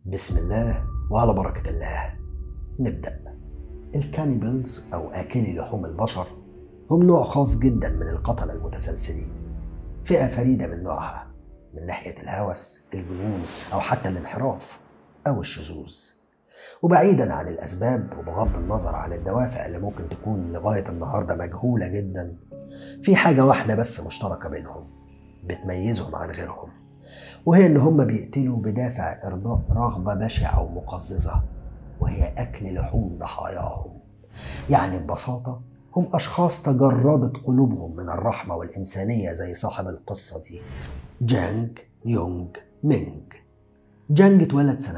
بسم الله وعلى بركة الله نبدأ الكانيبلز أو آكلي لحوم البشر هم نوع خاص جدا من القتلة المتسلسلين فئة فريدة من نوعها من ناحية الهوس الجنون أو حتى الانحراف أو الشذوذ وبعيدا عن الأسباب وبغض النظر عن الدوافع اللي ممكن تكون لغاية النهاردة مجهولة جدا في حاجة واحدة بس مشتركة بينهم بتميزهم عن غيرهم وهي إن هم بيقتلوا بدافع إرضاء رغبة بشعة ومقززة وهي أكل لحوم ضحاياهم يعني ببساطة هم أشخاص تجردت قلوبهم من الرحمة والإنسانية زي صاحب القصة دي جانج يونج مينج جانج اتولد سنة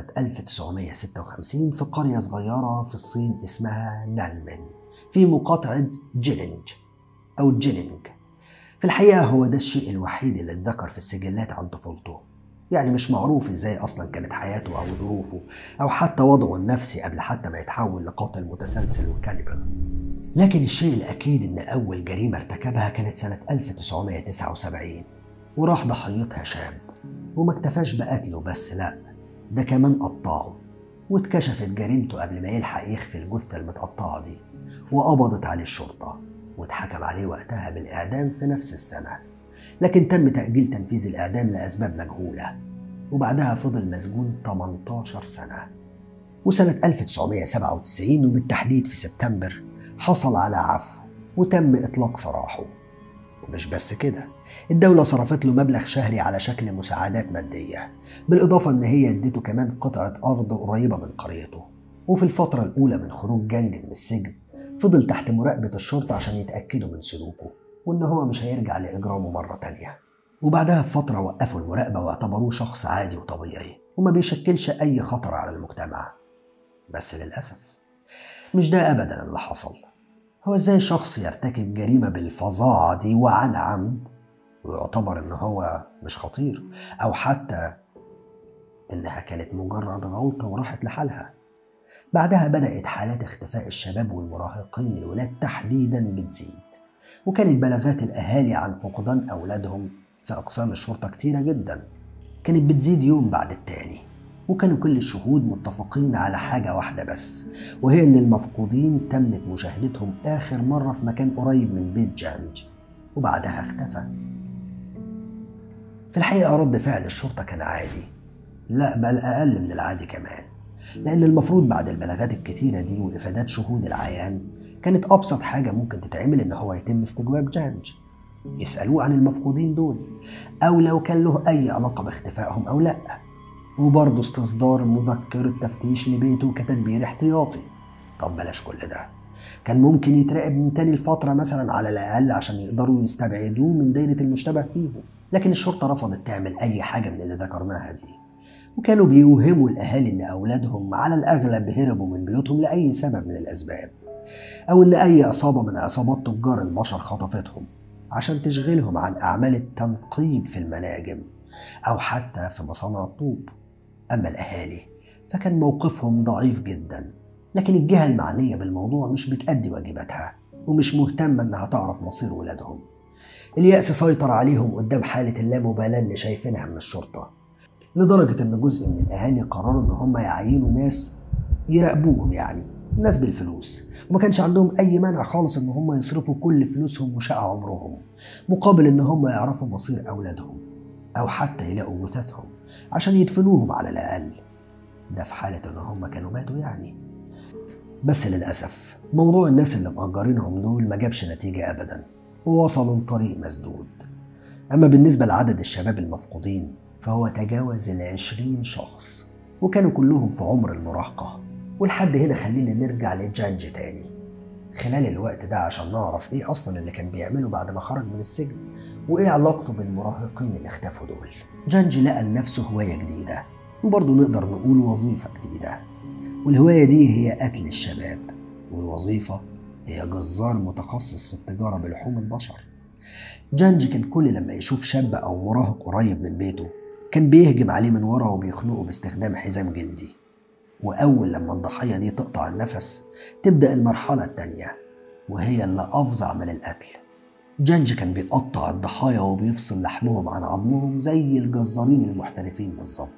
1956 في قرية صغيرة في الصين اسمها نانمن في مقاطعة جينينج أو جينينج في الحقيقة هو ده الشيء الوحيد اللي اتذكر في السجلات عن طفولته يعني مش معروف ازاي اصلا كانت حياته او ظروفه او حتى وضعه النفسي قبل حتى ما يتحول لقاتل متسلسل وكانيبال لكن الشيء الاكيد ان اول جريمة ارتكبها كانت سنة 1979 وراح ضحيتها شاب وما اكتفاش بقتله بس لا ده كمان قطعه واتكشفت جريمته قبل ما يلحق يخفي الجثة المتقطعة دي وقبضت عليه الشرطة واتحكم عليه وقتها بالإعدام في نفس السنة لكن تم تأجيل تنفيذ الإعدام لأسباب مجهولة وبعدها فضل مسجون 18 سنة وسنة 1997 وبالتحديد في سبتمبر حصل على عفو وتم إطلاق سراحه ومش بس كده الدولة صرفت له مبلغ شهري على شكل مساعدات مادية بالإضافة إن هي ادته كمان قطعة أرض قريبة من قريته وفي الفترة الأولى من خروج جانج من السجن فضل تحت مراقبة الشرطة عشان يتأكدوا من سلوكه وإن هو مش هيرجع لإجرامه مرة تانية وبعدها بفترة وقفوا المراقبة واعتبروه شخص عادي وطبيعي وما بيشكلش أي خطر على المجتمع بس للأسف مش ده أبدا اللي حصل هو ازاي شخص يرتكب جريمة بالفظاعة دي وعن عمد ويعتبر ان هو مش خطير او حتى انها كانت مجرد غلطة وراحت لحالها بعدها بدأت حالات اختفاء الشباب والمراهقين الولاد تحديدا بتزيد وكانت بلاغات الأهالي عن فقدان أولادهم في أقسام الشرطة كتيرة جدا كانت بتزيد يوم بعد التاني وكانوا كل الشهود متفقين على حاجة واحدة بس وهي إن المفقودين تمت مشاهدتهم آخر مرة في مكان قريب من بيت جانج وبعدها اختفى في الحقيقة رد فعل الشرطة كان عادي لا بل أقل من العادي كمان لأن المفروض بعد البلاغات الكتيرة دي وإفادات شهود العيان كانت أبسط حاجة ممكن تتعمل إن هو يتم استجواب جانج يسألوه عن المفقودين دول أو لو كان له أي علاقة باختفائهم أو لأ وبرضه استصدار مذكرة تفتيش لبيته كتدبير احتياطي طب بلاش كل ده كان ممكن يتراقب من تاني الفترة مثلا على الأقل عشان يقدروا يستبعدوه من دايرة المشتبه فيهم لكن الشرطة رفضت تعمل أي حاجة من اللي ذكرناها دي وكانوا بيوهموا الأهالي إن أولادهم على الأغلب هربوا من بيوتهم لأي سبب من الأسباب أو إن أي عصابة من عصابات تجار البشر خطفتهم عشان تشغلهم عن أعمال التنقيب في المناجم أو حتى في مصانع الطوب أما الأهالي فكان موقفهم ضعيف جدا لكن الجهة المعنية بالموضوع مش بتأدي واجباتها ومش مهتمة إنها تعرف مصير ولادهم اليأس سيطر عليهم قدام حالة اللامبالاة اللي شايفينها من الشرطة لدرجة إن جزء من الأهالي قرروا إن هم يعينوا ناس يراقبوهم يعني ناس بالفلوس وما كانش عندهم أي مانع خالص إن هم يصرفوا كل فلوسهم وشقى عمرهم مقابل إن هم يعرفوا مصير أولادهم أو حتى يلاقوا جثثهم عشان يدفنوهم على الأقل ده في حالة إن هم كانوا ماتوا يعني بس للأسف موضوع الناس اللي مأجرينهم دول ما جابش نتيجة أبدا ووصلوا لطريق مسدود أما بالنسبة لعدد الشباب المفقودين فهو تجاوز العشرين شخص وكانوا كلهم في عمر المراهقة ولحد هنا خلينا نرجع لجانج تاني خلال الوقت ده عشان نعرف ايه اصلا اللي كان بيعمله بعد ما خرج من السجن وايه علاقته بالمراهقين اللي اختفوا دول جانج لقى لنفسه هواية جديدة وبرضه نقدر نقول وظيفة جديدة والهواية دي هي قتل الشباب والوظيفة هي جزار متخصص في التجارة بلحوم البشر جانج كان كل لما يشوف شاب أو مراهق قريب من بيته كان بيهجم عليه من ورا وبيخنقه باستخدام حزام جلدي وأول لما الضحية دي تقطع النفس تبدأ المرحلة التانية وهي اللي أفظع من القتل جانج كان بيقطع الضحايا وبيفصل لحمهم عن عظمهم زي الجزارين المحترفين بالظبط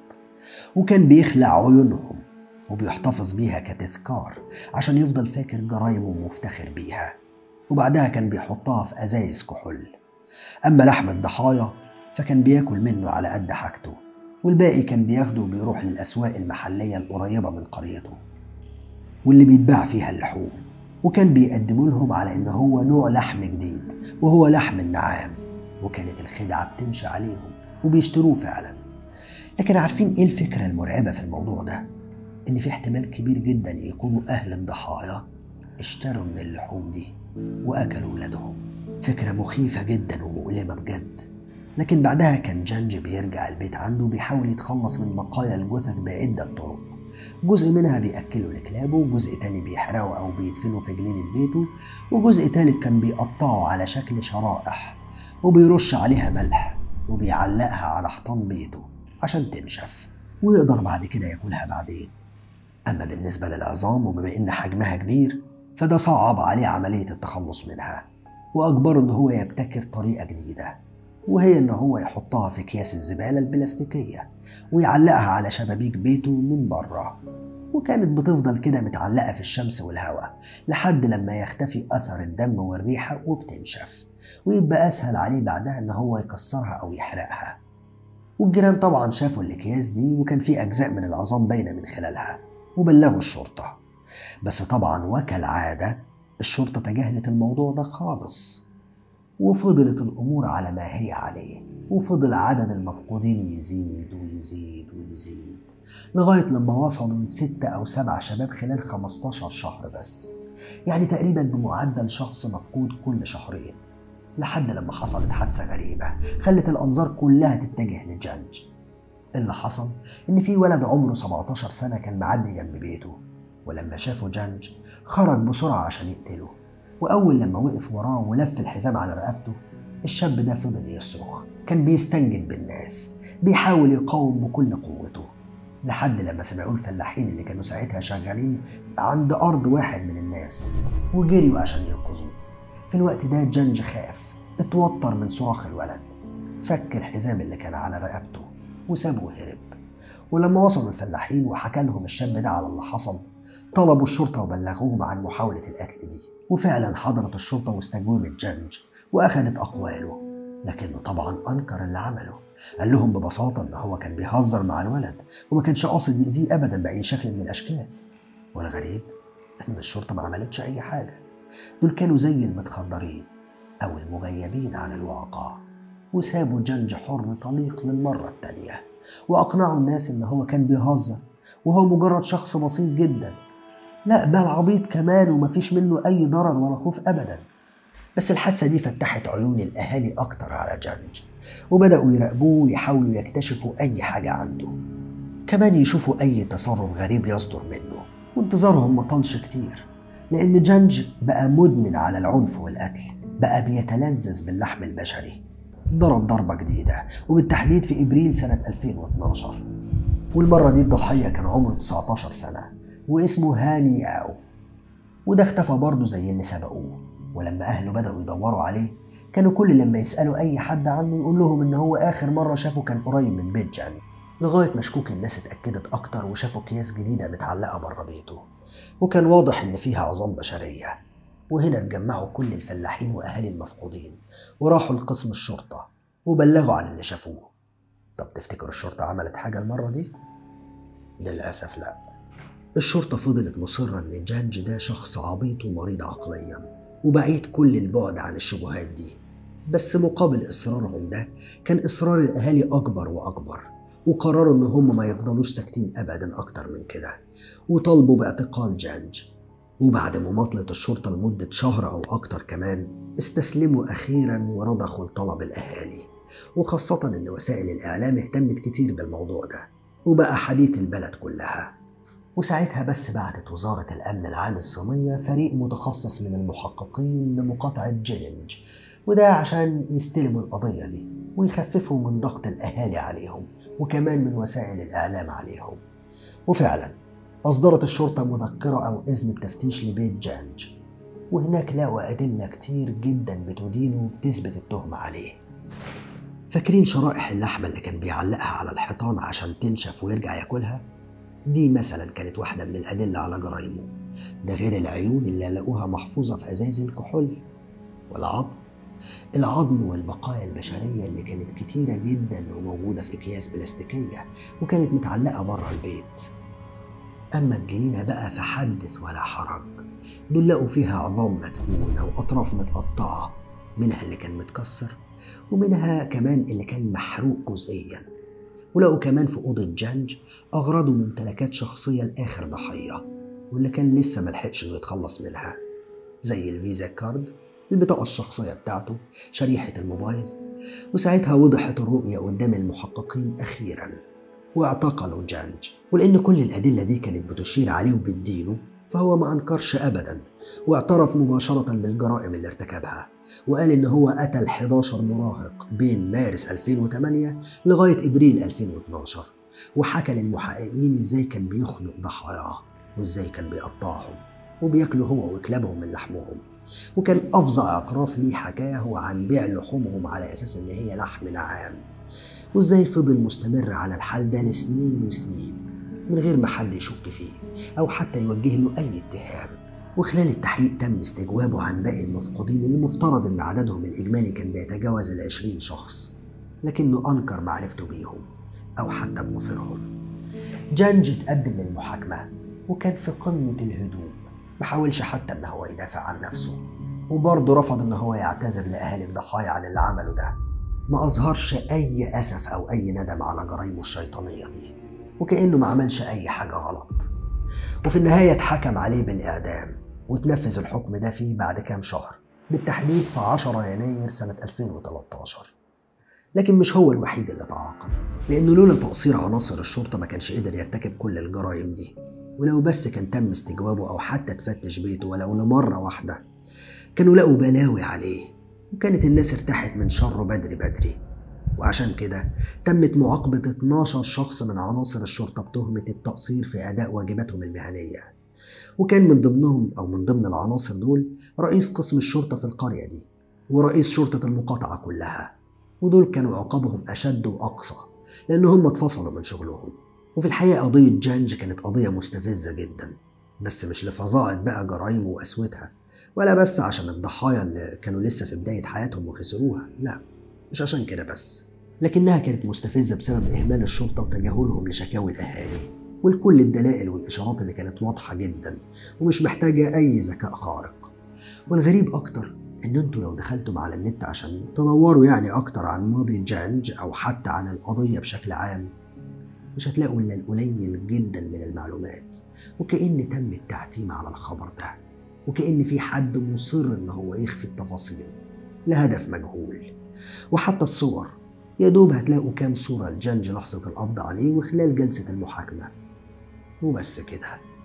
وكان بيخلع عيونهم وبيحتفظ بيها كتذكار عشان يفضل فاكر جرايمه ومفتخر بيها وبعدها كان بيحطها في أزايز كحول أما لحم الضحايا فكان بياكل منه على قد حاجته والباقي كان بياخده وبيروح للأسواق المحلية القريبة من قريته واللي بيتباع فيها اللحوم وكان بيقدموا لهم على إن هو نوع لحم جديد وهو لحم النعام وكانت الخدعة بتمشي عليهم وبيشتروه فعلا لكن عارفين إيه الفكرة المرعبة في الموضوع ده؟ إن في احتمال كبير جدا يكونوا أهل الضحايا اشتروا من اللحوم دي وأكلوا ولادهم فكرة مخيفة جدا ومؤلمة بجد لكن بعدها كان جانج بيرجع البيت عنده بيحاول يتخلص من بقايا الجثث بعدة طرق جزء منها بيأكله لكلابه وجزء تاني بيحرقه أو بيدفنه في جنينة بيته وجزء تالت كان بيقطعه على شكل شرائح وبيرش عليها ملح وبيعلقها على حيطان بيته عشان تنشف ويقدر بعد كده ياكلها بعدين أما بالنسبة للعظام وبما إن حجمها كبير فده صعب عليه عملية التخلص منها وأجبره إن هو يبتكر طريقة جديدة وهي إن هو يحطها في أكياس الزبالة البلاستيكية ويعلقها على شبابيك بيته من بره وكانت بتفضل كده متعلقة في الشمس والهواء لحد لما يختفي أثر الدم والريحة وبتنشف ويبقى أسهل عليه بعدها إن هو يكسرها أو يحرقها والجيران طبعا شافوا الأكياس دي وكان في أجزاء من العظام باينة من خلالها وبلغوا الشرطة بس طبعا وكالعادة الشرطة تجاهلت الموضوع ده خالص وفضلت الأمور على ما هي عليه وفضل عدد المفقودين يزيد ويزيد ويزيد لغاية لما وصلوا من ستة أو سبع شباب خلال 15 شهر بس يعني تقريبا بمعدل شخص مفقود كل شهرين لحد لما حصلت حادثة غريبة خلت الأنظار كلها تتجه لجانج اللي حصل إن في ولد عمره 17 سنة كان معدي جنب بيته ولما شافه جانج خرج بسرعة عشان يقتله وأول لما وقف وراه ولف الحزام على رقبته الشاب ده فضل يصرخ كان بيستنجد بالناس بيحاول يقاوم بكل قوته لحد لما سمعوه الفلاحين اللي كانوا ساعتها شغالين عند أرض واحد من الناس وجريوا عشان ينقذوه في الوقت ده جنج خاف اتوتر من صراخ الولد فك الحزام اللي كان على رقبته وسابه وهرب ولما وصلوا الفلاحين وحكى لهم الشاب ده على اللي حصل طلبوا الشرطة وبلغوهم عن محاولة القتل دي وفعلا حضرت الشرطة واستجوبت جنج وأخذت أقواله لكنه طبعا أنكر اللي عمله قال لهم ببساطة إن هو كان بيهزر مع الولد وما كانش قاصد يأذيه أبدا بأي شكل من الأشكال والغريب إن الشرطة ما عملتش أي حاجة دول كانوا زي المتخدرين أو المغيبين عن الواقع وسابوا جنج حر طليق للمرة التانية وأقنعوا الناس إن هو كان بيهزر وهو مجرد شخص بسيط جدا لا بل عبيط كمان ومفيش منه أي ضرر ولا خوف أبدا بس الحادثة دي فتحت عيون الأهالي أكتر على جانج وبدأوا يراقبوه ويحاولوا يكتشفوا أي حاجة عنده كمان يشوفوا أي تصرف غريب يصدر منه وانتظارهم ما طالش كتير لأن جانج بقى مدمن على العنف والقتل بقى بيتلذذ باللحم البشري ضرب ضربة جديدة وبالتحديد في إبريل سنة 2012 والمرة دي الضحية كان عمره 19 سنة واسمه هاني أو وده اختفى برضه زي اللي سبقوه ولما أهله بدأوا يدوروا عليه كانوا كل لما يسألوا أي حد عنه يقول لهم إن هو آخر مرة شافه كان قريب من بيت جان لغاية ما شكوك الناس اتأكدت أكتر وشافوا أكياس جديدة متعلقة بره بيته وكان واضح إن فيها عظام بشرية وهنا اتجمعوا كل الفلاحين وأهالي المفقودين وراحوا لقسم الشرطة وبلغوا عن اللي شافوه طب تفتكر الشرطة عملت حاجة المرة دي؟ للأسف لا الشرطة فضلت مصرة إن جانج ده شخص عبيط ومريض عقليا وبعيد كل البعد عن الشبهات دي بس مقابل إصرارهم ده كان إصرار الأهالي أكبر وأكبر وقرروا إن هم ما يفضلوش ساكتين أبدا أكتر من كده وطالبوا باعتقال جانج وبعد مماطلة الشرطة لمدة شهر أو أكتر كمان استسلموا أخيرا ورضخوا لطلب الأهالي وخاصة إن وسائل الإعلام اهتمت كتير بالموضوع ده وبقى حديث البلد كلها وساعتها بس بعتت وزارة الأمن العام الصينية فريق متخصص من المحققين لمقاطعة جينينج وده عشان يستلموا القضية دي ويخففوا من ضغط الأهالي عليهم وكمان من وسائل الإعلام عليهم وفعلا أصدرت الشرطة مذكرة أو إذن التفتيش لبيت جانج وهناك لقوا أدلة كتير جدا بتدينه وبتثبت التهمة عليه فاكرين شرائح اللحمة اللي كان بيعلقها على الحيطان عشان تنشف ويرجع ياكلها؟ دي مثلا كانت واحدة من الأدلة على جرايمه ده غير العيون اللي لقوها محفوظة في أزاز الكحول والعظم العظم والبقايا البشرية اللي كانت كتيرة جدا وموجودة في أكياس بلاستيكية وكانت متعلقة بره البيت أما الجنينة بقى فحدث ولا حرج دول لقوا فيها عظام مدفونة وأطراف متقطعة منها اللي كان متكسر ومنها كمان اللي كان محروق جزئيا ولقوا كمان في أوضة جانج أغراض وممتلكات شخصية لآخر ضحية واللي كان لسه ملحقش إنه يتخلص منها زي الفيزا كارد البطاقة الشخصية بتاعته شريحة الموبايل وساعتها وضحت الرؤية قدام المحققين أخيرا واعتقلوا جانج ولأن كل الأدلة دي كانت بتشير عليه وبتدينه فهو ما أنكرش أبدا واعترف مباشرة بالجرائم اللي ارتكبها وقال إن هو قتل 11 مراهق بين مارس 2008 لغاية إبريل 2012 وحكى للمحققين إزاي كان بيخنق ضحاياه وإزاي كان بيقطعهم وبياكلوا هو وكلابهم من لحمهم وكان أفظع اعتراف ليه حكاه هو عن بيع لحومهم على أساس إن هي لحم نعام وإزاي فضل مستمر على الحال ده لسنين وسنين من غير ما حد يشك فيه أو حتى يوجه له أي اتهام وخلال التحقيق تم استجوابه عن باقي المفقودين اللي مفترض إن عددهم الإجمالي كان بيتجاوز العشرين شخص لكنه أنكر معرفته بيهم أو حتى بمصيرهم جانج اتقدم للمحاكمة وكان في قمة الهدوء محاولش حتى إن هو يدافع عن نفسه وبرضه رفض إن هو يعتذر لأهالي الضحايا عن اللي عمله ده ما أظهرش أي أسف أو أي ندم على جرايمه الشيطانية دي وكأنه ما عملش أي حاجة غلط وفي النهاية اتحكم عليه بالإعدام وتنفذ الحكم ده فيه بعد كام شهر بالتحديد في 10 يناير سنة 2013 لكن مش هو الوحيد اللي تعاقب لأنه لولا تقصير عناصر الشرطة ما كانش قدر يرتكب كل الجرائم دي ولو بس كان تم استجوابه أو حتى تفتش بيته ولو لمرة واحدة كانوا لقوا بلاوي عليه وكانت الناس ارتاحت من شره بدري بدري وعشان كده تمت معاقبة 12 شخص من عناصر الشرطة بتهمة التقصير في أداء واجباتهم المهنية وكان من ضمنهم أو من ضمن العناصر دول رئيس قسم الشرطة في القرية دي ورئيس شرطة المقاطعة كلها ودول كانوا عقابهم أشد وأقصى لأن هم اتفصلوا من شغلهم وفي الحقيقة قضية جانج كانت قضية مستفزة جدا بس مش لفظاعة بقى جرايمه وقسوتها ولا بس عشان الضحايا اللي كانوا لسه في بداية حياتهم وخسروها لا مش عشان كده بس لكنها كانت مستفزة بسبب إهمال الشرطة وتجاهلهم لشكاوي الأهالي ولكل الدلائل والإشارات اللي كانت واضحة جدا ومش محتاجة أي ذكاء خارق والغريب أكتر إن أنتوا لو دخلتم على النت عشان تدوروا يعني أكتر عن ماضي جانج أو حتى عن القضية بشكل عام مش هتلاقوا إلا القليل جدا من المعلومات وكأن تم التعتيم على الخبر ده وكأن في حد مصر إن هو يخفي التفاصيل لهدف مجهول وحتى الصور يا دوب هتلاقوا كام صورة لجانج لحظة القبض عليه وخلال جلسة المحاكمة وبس كده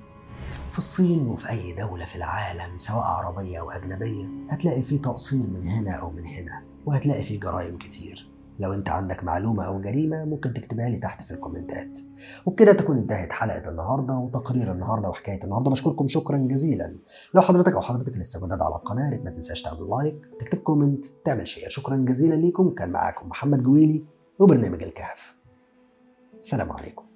في الصين وفي أي دولة في العالم سواء عربية أو أجنبية هتلاقي فيه تقصير من هنا أو من هنا وهتلاقي فيه جرائم كتير لو انت عندك معلومة أو جريمة ممكن تكتبها لي تحت في الكومنتات وبكده تكون انتهت حلقة النهاردة وتقرير النهاردة وحكاية النهاردة بشكركم شكرا جزيلا لو حضرتك أو حضرتك لسه جداد على القناة ريت ما تنساش تعمل لايك تكتب كومنت تعمل شير شكرا جزيلا ليكم كان معاكم محمد جويلي وبرنامج الكهف سلام عليكم